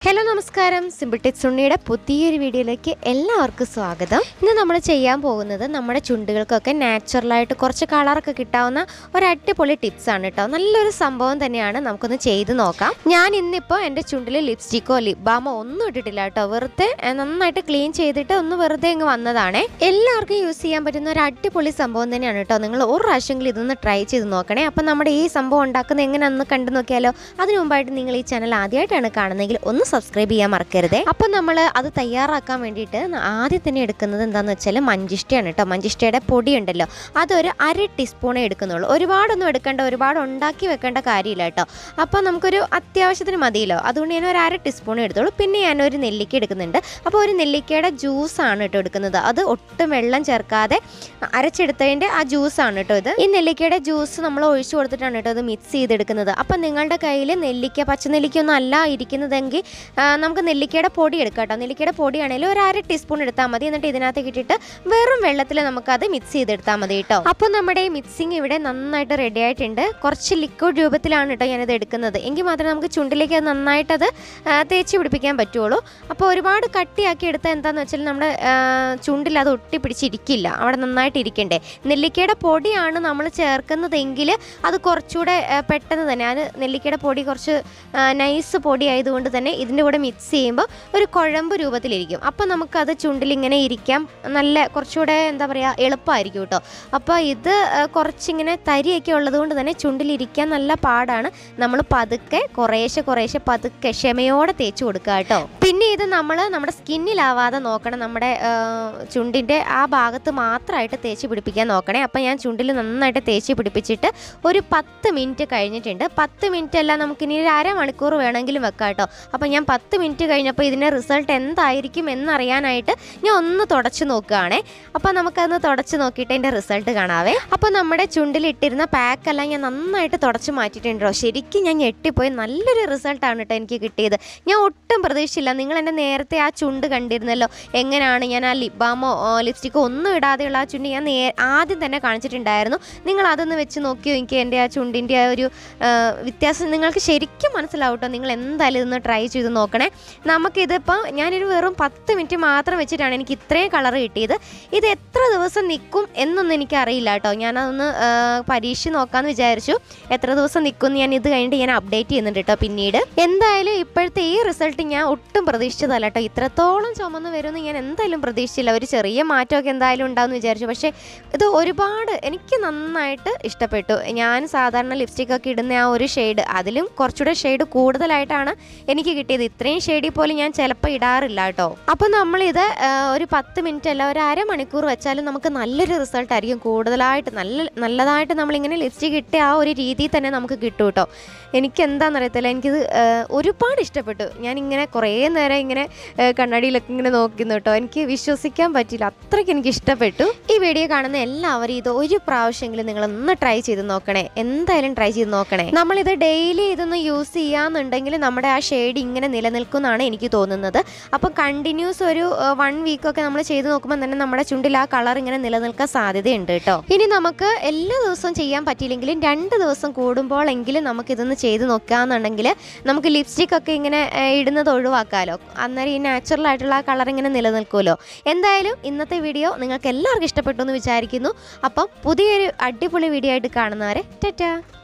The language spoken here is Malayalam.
ഹലോ നമസ്കാരം സിമ്പിൾ ടെക്സ് ഉണ്ണിയുടെ പുതിയൊരു വീഡിയോയിലേക്ക് എല്ലാവർക്കും സ്വാഗതം ഇന്ന് നമ്മൾ ചെയ്യാൻ പോകുന്നത് നമ്മുടെ ചുണ്ടുകൾക്കൊക്കെ നാച്ചുറലായിട്ട് കുറച്ച് കളറൊക്കെ കിട്ടാവുന്ന ഒരു അടിപൊളി ടിപ്സ് ആണ് കേട്ടോ നല്ലൊരു സംഭവം തന്നെയാണ് നമുക്കൊന്ന് ചെയ്ത് നോക്കാം ഞാൻ ഇന്നിപ്പോൾ എൻ്റെ ചുണ്ടിൽ ലിപ്സ്റ്റിക്കോ ലിപ് ബാമോ ഒന്നും ഇട്ടിട്ടില്ല കേട്ടോ വെറുതെ ഏ, നന്നായിട്ട് ക്ലീൻ ചെയ്തിട്ട് ഒന്ന് വെറുതെ അങ്ങ് വന്നതാണേ എല്ലാവർക്കും യൂസ് ചെയ്യാൻ പറ്റുന്ന ഒരു അടിപൊളി സംഭവം തന്നെയാണ് കേട്ടോ നിങ്ങൾ ഒരു പ്രാവശ്യമെങ്കിലും ഇതൊന്ന് ട്രൈ ചെയ്ത് നോക്കണേ അപ്പം നമ്മുടെ ഈ സംഭവം ഉണ്ടാക്കുന്നത് എങ്ങനെയാണെന്ന് കണ്ടു നോക്കിയാലോ അതിനു മുമ്പായിട്ട് നിങ്ങൾ ഈ ചാനൽ ആദ്യമായിട്ടാണ് കാണുന്നതെങ്കിൽ ഒന്ന് സബ്സ്ക്രൈബ് ചെയ്യാൻ മറക്കരുതേ അപ്പോൾ നമ്മൾ അത് തയ്യാറാക്കാൻ വേണ്ടിയിട്ട് ന- ആദ്യം തന്നെ എടുക്കുന്നത് എന്താണെന്ന് വെച്ചാൽ മഞ്ചിഷ്ടയാണ് കേട്ടോ മഞ്ചിഷ്ടയുടെ പൊടി ഉണ്ടല്ലോ അതൊരു അര ടീസ്പൂണേ എടുക്കുന്നുള്ളൂ ഒരുപാടൊന്നും എടുക്കേണ്ട ഒരുപാട് ഉണ്ടാക്കി വെക്കേണ്ട കാര്യമില്ല കേട്ടോ അപ്പോൾ നമുക്കൊരു അത്യാവശ്യത്തിന് മതിയല്ലോ അതുകൊണ്ട് ഞാൻ ഒരു അര ടീസ്പൂൺ എടുത്തോളൂ പിന്നെ ഞാൻ ഒരു നെല്ലിക്ക എടുക്കുന്നുണ്ട് അപ്പോൾ ഒരു നെല്ലിക്കയുടെ ജ്യൂസാണ് കേട്ടോ എടുക്കുന്നത് അത് ഒട്ടും വെള്ളം ചേർക്കാതെ അരച്ചെടുത്തതിൻ്റെ ആ ജ്യൂസാണ് കേട്ടോ ഇത് ഈ നെല്ലിക്കയുടെ ജ്യൂസ് നമ്മൾ ഒഴിച്ചു കൊടുത്തിട്ടാണ് കേട്ടോ ഇത് മിക്സ് ചെയ്തെടുക്കുന്നത് അപ്പം നിങ്ങളുടെ കയ്യിൽ നെല്ലിക്ക പച്ചനെല്ലിക്ക ഒന്നും അല്ല ഇരിക്കുന്നതെങ്കിൽ ആ, നമുക്ക് നെല്ലിക്കയുടെ പൊടി എടുക്കാം കേട്ടോ നെല്ലിക്കയുടെ പൊടിയാണെങ്കിൽ ഒരു അര ടീസ്പൂൺ എടുത്താൽ മതി എന്നിട്ട് ഇതിനകത്ത് ഇട്ടിട്ട് വെറും വെള്ളത്തിൽ നമുക്കത് മിക്സ് ചെയ്തെടുത്താൽ മതി കേട്ടോ അപ്പോൾ നമ്മുടെ ഈ മിക്സിങ് ഇവിടെ നന്നായിട്ട് റെഡി ആയിട്ടുണ്ട് കുറച്ച് ലിക്വിഡ് രൂപത്തിലാണ് കേട്ടോ ഞാനിത് എടുക്കുന്നത് എങ്കിൽ മാത്രമേ നമുക്ക് ചുണ്ടിലേക്ക് അത് നന്നായിട്ടത് ആ, തേച്ച് പിടിപ്പിക്കാൻ പറ്റുള്ളൂ അപ്പോൾ ഒരുപാട് കട്ടിയാക്കി എടുത്താൽ എന്താണെന്ന് വെച്ചാൽ നമ്മുടെ ആ, ചുണ്ടിൽ അത് ഒട്ടിപ്പിടിച്ചിരിക്കില്ല അവിടെ നന്നായിട്ട് ഇരിക്കണ്ടേ നെല്ലിക്കയുടെ പൊടിയാണ് നമ്മൾ ചേർക്കുന്നതെങ്കിൽ അത് കുറച്ചുകൂടെ ആ, പെട്ടെന്ന് തന്നെ അത് നെല്ലിക്കയുടെ പൊടി കുറച്ച് നൈസ് പൊടി ആയതുകൊണ്ട് തന്നെ ഇതിൻ്റെ കൂടെ മിക്സ് ചെയ്യുമ്പോൾ ഒരു കുഴമ്പ് രൂപത്തിലിരിക്കും അപ്പോൾ നമുക്കത് ചുണ്ടിൽ ഇങ്ങനെ ഇരിക്കാം നല്ല കുറച്ചുകൂടെ എന്താ പറയുക എളുപ്പമായിരിക്കും കേട്ടോ അപ്പോൾ ഇത് ആ, കുറച്ചിങ്ങനെ തരിയൊക്കെ ഉള്ളതുകൊണ്ട് തന്നെ ചുണ്ടിലിരിക്കാൻ നല്ല പാടാണ് നമ്മൾ പതുക്കെ കുറേശ്ശെ കുറേശ്ശെ പതുക്കെ ക്ഷമയോടെ തേച്ച് കൊടുക്കുക കേട്ടോ പിന്നെ ഇത് നമ്മൾ നമ്മുടെ സ്കിന്നിലാവാതെ നോക്കണം നമ്മുടെ ആ, ചുണ്ടിൻ്റെ ആ ഭാഗത്ത് മാത്രമായിട്ട് തേച്ച് പിടിപ്പിക്കാൻ നോക്കണേ അപ്പം ഞാൻ ചുണ്ടിൽ നന്നായിട്ട് തേച്ച് പിടിപ്പിച്ചിട്ട് ഒരു പത്ത് മിനിറ്റ് കഴിഞ്ഞിട്ടുണ്ട് പത്ത് മിനിറ്റ് അല്ല നമുക്കിനി ഒരു അരമണിക്കൂർ വേണമെങ്കിലും വെക്കാം കേട്ടോ അപ്പം ഞാൻ പത്ത് മിനിറ്റ് കഴിഞ്ഞപ്പോൾ ഇതിൻ്റെ റിസൾട്ട് എന്തായിരിക്കും എന്നറിയാനായിട്ട് ഞാൻ ഒന്ന് തുടച്ച് നോക്കുകയാണേ അപ്പോൾ നമുക്കതൊന്ന് തുടച്ച് നോക്കിയിട്ട് അതിൻ്റെ റിസൾട്ട് കാണാവേ അപ്പോൾ നമ്മുടെ ചുണ്ടിൽ ഇട്ടിരുന്ന പാക്കെല്ലാം ഞാൻ നന്നായിട്ട് തുടച്ച് മാറ്റിയിട്ടുണ്ടോ ശരിക്കും ഞാൻ ഞെട്ടിപ്പോയി നല്ലൊരു റിസൾട്ടാണ് കേട്ടോ എനിക്ക് കിട്ടിയത് ഞാൻ ഒട്ടും പ്രതീക്ഷിച്ചില്ല നിങ്ങൾ എൻ്റെ നേരത്തെ ആ ചുണ്ട് കണ്ടിരുന്നല്ലോ എങ്ങനെയാണ് ഞാൻ ആ ലിപ് ബാമോ ലിപ്സ്റ്റിക്കോ ഒന്നും ഇടാതെയുള്ള ആ ചുണ്ട് ഞാൻ നേ ആദ്യം തന്നെ കാണിച്ചിട്ടുണ്ടായിരുന്നു നിങ്ങൾ അതൊന്ന് വെച്ച് നോക്കിയോ എനിക്ക് എൻ്റെ ആ ചുണ്ടിൻ്റെ ആ ഒരു ആ, വ്യത്യാസം നിങ്ങൾക്ക് ശരിക്കും മനസ്സിലാവും കേട്ടോ നിങ്ങൾ എന്തായാലും ഇതൊന്ന് ട്രൈ ചെയ്ത് നോക്കണേ നമുക്കിതിപ്പോൾ ഞാനൊരു വെറും പത്ത് മിനിറ്റ് മാത്രം വെച്ചിട്ടാണ് എനിക്ക് ഇത്രയും കളർ കിട്ടിയത് ഇത് എത്ര ദിവസം നിൽക്കും എന്നൊന്നും എനിക്ക് അറിയില്ല കേട്ടോ ഞാനതൊന്ന് ആ, പരീക്ഷിച്ച് നോക്കാമെന്ന് വിചാരിച്ചു എത്ര ദിവസം നിൽക്കും എന്ന് ഞാൻ ഇത് കഴിഞ്ഞിട്ട് ഞാൻ അപ്ഡേറ്റ് ചെയ്യുന്നുണ്ട് കേട്ടോ പിന്നീട് എന്തായാലും ഇപ്പോഴത്തെ ഈ റിസൾട്ട് ഞാൻ ഒട്ടും പ്രതീക്ഷിച്ചതല്ല കേട്ടോ ഇത്രത്തോളം ചുമന്ന് വരുമെന്ന് ഞാൻ എന്തായാലും പ്രതീക്ഷിച്ചില്ല ഒരു ചെറിയ മാറ്റമൊക്കെ എന്തായാലും ഉണ്ടാവുമെന്ന് വിചാരിച്ചു പക്ഷേ ഇത് ഒരുപാട് എനിക്ക് നന്നായിട്ട് ഇഷ്ടപ്പെട്ടു ഞാൻ സാധാരണ ലിപ്സ്റ്റിക് ഒക്കെ ഇടുന്ന ആ ഒരു ഷെയ്ഡ് അതിലും കുറച്ചുകൂടെ ഷെയ്ഡ് കൂടുതലായിട്ടാണ് എനിക്ക് കിട്ടിയത് ഇത്രയും ഷെയ്ഡിൽ പോലും ഞാൻ ചിലപ്പോൾ ഇടാറില്ല കേട്ടോ അപ്പോൾ നമ്മളിത് ആ, ഒരു പത്ത് മിനിറ്റ് അല്ല ഒരു അരമണിക്കൂർ വെച്ചാലും നമുക്ക് നല്ലൊരു റിസൾട്ട് ആയിരിക്കും കൂടുതലായിട്ട് നല്ല നല്ലതായിട്ട് നമ്മളിങ്ങനെ ലിപ്സ്റ്റിക് ഇട്ട ആ ഒരു രീതിയിൽ തന്നെ നമുക്ക് കിട്ടും കേട്ടോ എനിക്ക് എന്താണെന്നറിയത്തില്ല എനിക്കിത് ആ, ഒരുപാട് ഇഷ്ടപ്പെട്ടു ഞാൻ ഇങ്ങനെ കുറേ നേരം ഇങ്ങനെ ആ, കണ്ണാടിയിലൊക്കെ ഇങ്ങനെ നോക്കുന്നു കേട്ടോ എനിക്ക് വിശ്വസിക്കാൻ പറ്റില്ല അത്രയ്ക്ക് എനിക്ക് ഇഷ്ടപ്പെട്ടു ഈ വീഡിയോ കാണുന്ന എല്ലാവരും ഇത് ഒരു പ്രാവശ്യമെങ്കിലും നിങ്ങളൊന്ന് ട്രൈ ചെയ്ത് നോക്കണേ എന്തായാലും ട്രൈ ചെയ്ത് നോക്കണേ നമ്മളിത് ഡെയിലി ഇതൊന്ന് യൂസ് ചെയ്യാന്നുണ്ടെങ്കിൽ നമ്മുടെ ആ ഷെയ്ഡ് ഇങ്ങനെ നിലനിൽക്കുമെന്നാണ് എനിക്ക് തോന്നുന്നത് അപ്പം കണ്ടിന്യൂസ് ഒരു വൺ വീക്കൊക്കെ നമ്മൾ ചെയ്ത് നോക്കുമ്പോൾ തന്നെ നമ്മുടെ ചുണ്ടിൽ ആ കളർ ഇങ്ങനെ നിലനിൽക്കാൻ സാധ്യതയുണ്ട് കേട്ടോ ഇനി നമുക്ക് എല്ലാ ദിവസവും ചെയ്യാൻ പറ്റിയില്ലെങ്കിലും രണ്ട് ദിവസം കൂടുമ്പോഴെങ്കിലും നമുക്ക് ഇതൊന്ന് ചെയ്ത് നോക്കാന്നുണ്ടെങ്കിൽ നമുക്ക് ലിപ്സ്റ്റിക് ഒക്കെ ഇങ്ങനെ ആ, ഇടുന്നത് ഒഴിവാക്കാമല്ലോ അന്നേരം ഈ നാച്ചുറൽ ആയിട്ടുള്ള ആ കളർ ഇങ്ങനെ നിലനിൽക്കുമല്ലോ എന്തായാലും ഇന്നത്തെ വീഡിയോ നിങ്ങൾക്ക് എല്ലാവർക്കും ഇഷ്ടപ്പെട്ടു എന്ന് വിചാരിക്കുന്നു അപ്പം പുതിയൊരു അടിപൊളി വീഡിയോ ആയിട്ട് കാണുന്നവരെ ടാറ്റാ